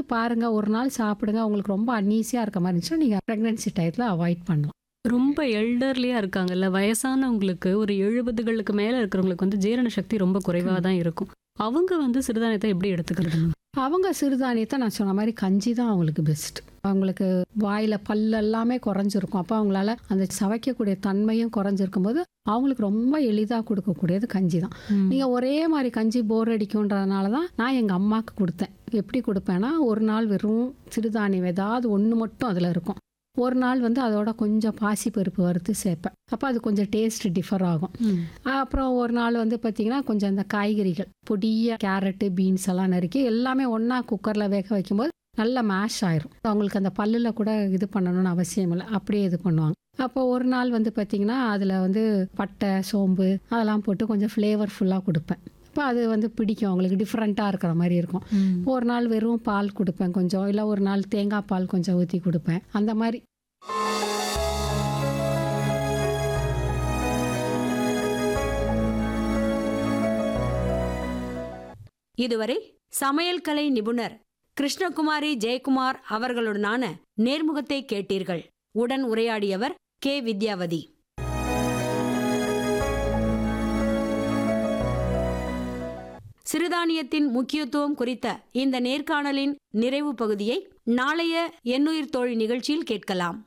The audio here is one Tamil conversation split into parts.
பாருங்க ஒரு நாள் சாப்பிடுங்க உங்களுக்கு ரொம்ப அன்ஈஸியாக இருக்க மாதிரி இருந்துச்சுன்னா நீங்கள் ப்ரெக்னென்சி டயத்தில் அவாய்ட் பண்ணலாம் ரொம்ப எல்டர்லியா இருக்காங்கல்ல வயசானவங்களுக்கு ஒரு எழுபதுகளுக்கு மேல இருக்கிறவங்களுக்கு வந்து ஜீரண சக்தி ரொம்ப குறைவா தான் இருக்கும் அவங்க வந்து சிறுதானியத்தை எப்படி எடுத்துக்கிறது அவங்க சிறுதானியத்தை நான் சொன்ன மாதிரி கஞ்சி தான் அவங்களுக்கு பெஸ்ட் அவங்களுக்கு வாயில பல்லு எல்லாமே குறைஞ்சிருக்கும் அப்போ அவங்களால அந்த சவைக்கக்கூடிய தன்மையும் குறைஞ்சிருக்கும் போது அவங்களுக்கு ரொம்ப எளிதாக கொடுக்கக்கூடியது கஞ்சி தான் நீங்கள் ஒரே மாதிரி கஞ்சி போர் அடிக்கும்ன்றதுனால தான் நான் எங்கள் அம்மாவுக்கு கொடுத்தேன் எப்படி கொடுப்பேன்னா ஒரு நாள் வெறும் சிறுதானியம் ஏதாவது ஒன்று மட்டும் அதில் இருக்கும் ஒரு நாள் வந்து அதோட கொஞ்சம் பாசி பருப்பு வறுத்து சேர்ப்பேன் அப்போ அது கொஞ்சம் டேஸ்ட் டிஃபர் ஆகும் ம். அப்புறம் ஒரு நாள் வந்து பார்த்திங்கன்னா கொஞ்சம் அந்த காய்கறிகள் பொடிய கேரட்டு பீன்ஸ் எல்லாம் நறுக்கி எல்லாமே ஒன்றா குக்கரில் வேக வைக்கும்போது நல்லா மேஷ் ஆயிரும் அவங்களுக்கு அந்த பல்லில் கூட இது பண்ணணும்னு அவசியம் இல்லை அப்படியே இது பண்ணுவாங்க அப்போ ஒரு நாள் வந்து பார்த்திங்கன்னா அதில் வந்து பட்டை சோம்பு அதெல்லாம் போட்டு கொஞ்சம் ஃப்ளேவர்ஃபுல்லாக கொடுப்பேன் அப்போ அது வந்து பிடிக்கும் அவங்களுக்கு டிஃப்ரெண்ட்டாக இருக்கிற மாதிரி இருக்கும் ஒரு நாள் வெறும் பால் கொடுப்பேன் கொஞ்சம் இல்லை ஒரு நாள் தேங்காய் பால் கொஞ்சம் ஊற்றி கொடுப்பேன் அந்த மாதிரி இதுவரை சமையல் கலை நிபுணர் கிருஷ்ணகுமாரி ஜெயக்குமார் அவர்களுடனான நேர்முகத்தை கேட்டீர்கள் உடன் உரையாடியவர் கே வித்யாவதி சிறுதானியத்தின் முக்கியத்துவம் குறித்த இந்த நேர்காணலின் நிறைவு பகுதியை நாளைய எண்ணுயிர் தோழி நிகழ்ச்சியில் கேட்கலாம்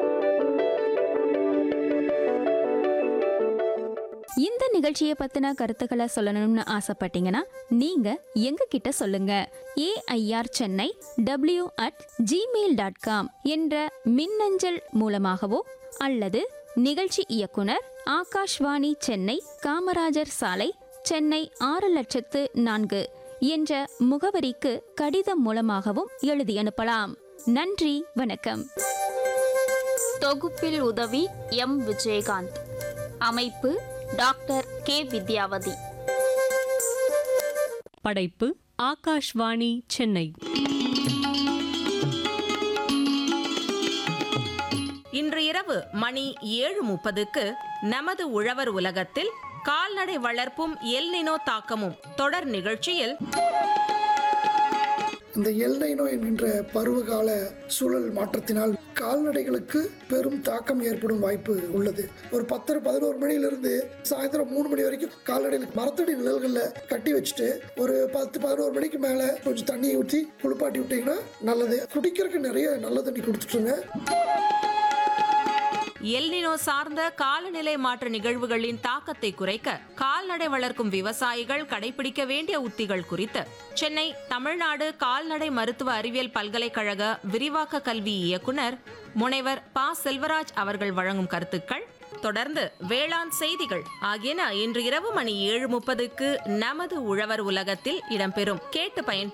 இந்த நிகழ்ச்சியை பத்தின கருத்துக்களை சொல்லணும்னு ஆசைப்பட்டீங்கன்னா நீங்க எங்க கிட்ட சொல்லுங்க AIR Chennai W at Gmail dot com என்ற மின்னஞ்சல் மூலமாகவோ அல்லது நிகழ்ச்சி இயக்குனர் ஆகாஷ்வாணி சென்னை காமராஜர் சாலை சென்னை ஆறு லட்சத்து நான்கு என்ற முகவரிக்கு கடிதம் மூலமாகவும் எழுதி அனுப்பலாம் நன்றி வணக்கம் தொகுப்பில் உதவி எம் விஜயகாந்த் அமைப்பு டாக்டர் கே வித்யாவதி படைப்பு ஆகாஷ்வாணி சென்னை இன்று இரவு மணி ஏழு முப்பதுக்கு நமது உழவர் உலகத்தில் கால்நடை வளர்ப்பும் எல்னினோ தாக்கமும் தொடர் நிகழ்ச்சியில் இந்த எல்னைனோ என்கின்ற பருவகால சூழல் மாற்றத்தினால் கால்நடைகளுக்கு பெரும் தாக்கம் ஏற்படும் வாய்ப்பு உள்ளது ஒரு பத்தரை பதினோரு மணியிலிருந்து சாயந்தரம் மூணு மணி வரைக்கும் கால்நடைகளுக்கு மரத்தடி நிழல்களில் கட்டி வச்சுட்டு ஒரு பத்து பதினோரு மணிக்கு மேலே கொஞ்சம் தண்ணியை ஊற்றி குளிப்பாட்டி விட்டீங்கன்னா நல்லது குடிக்கிறதுக்கு நிறைய நல்ல தண்ணி கொடுத்துட்டுருங்க எல்னினோ சார்ந்த காலநிலை மாற்ற நிகழ்வுகளின் தாக்கத்தை குறைக்க கால்நடை வளர்க்கும் விவசாயிகள் கடைபிடிக்க வேண்டிய உத்திகள் குறித்து சென்னை தமிழ்நாடு கால்நடை மருத்துவ அறிவியல் பல்கலைக்கழக விரிவாக்க கல்வி இயக்குனர் முனைவர் ப செல்வராஜ் அவர்கள் வழங்கும் கருத்துக்கள் தொடர்ந்து வேளாண் செய்திகள் ஆகியன இன்று இரவு மணி ஏழு முப்பதுக்கு நமது உழவர் உலகத்தில் இடம்பெறும் கேட்டு பயன்